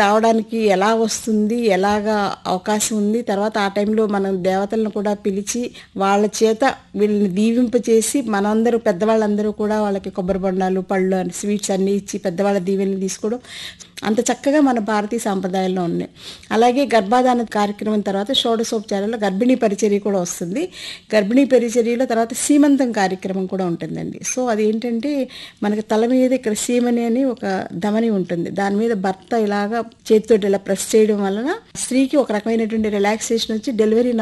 రావడానికి ఎలా వస్తుంది ఎలాగా అవకాశం ఉంది తర్వాత ఆ టైంలో మనం దేవతలను కూడా పిలిచి వాళ్ళ చేత వీళ్ళని దీవింప చేసి మనందరూ పెద్దవాళ్ళందరూ కూడా వాళ్ళకి కొబ్బరి బొండాలు పళ్ళు అని స్వీట్స్ అన్నీ ఇచ్చి పెద్దవాళ్ళ దీవెనలు తీసుకోవడం అంత చక్కగా మన భారతీయ సాంప్రదాయాల్లో ఉన్నాయి అలాగే గర్భాధాన కార్యక్రమం తర్వాత షోడశోపచారాల్లో గర్భిణీ పరిచర్య కూడా వస్తుంది గర్భిణీ పరిచర్యలో తర్వాత సీమంతం కార్యక్రమం కూడా ఉంటుందండి సో అది ఏంటంటే మనకి తల మీద ఇక్కడ సీమని అని ఒక ధమని ఉంటుంది దాని మీద భర్త ఇలాగా చేతితోటి ఇలా ప్రెస్ చేయడం వలన స్త్రీకి ఒక రకమైనటువంటి రిలాక్సేషన్ వచ్చి డెలివరీ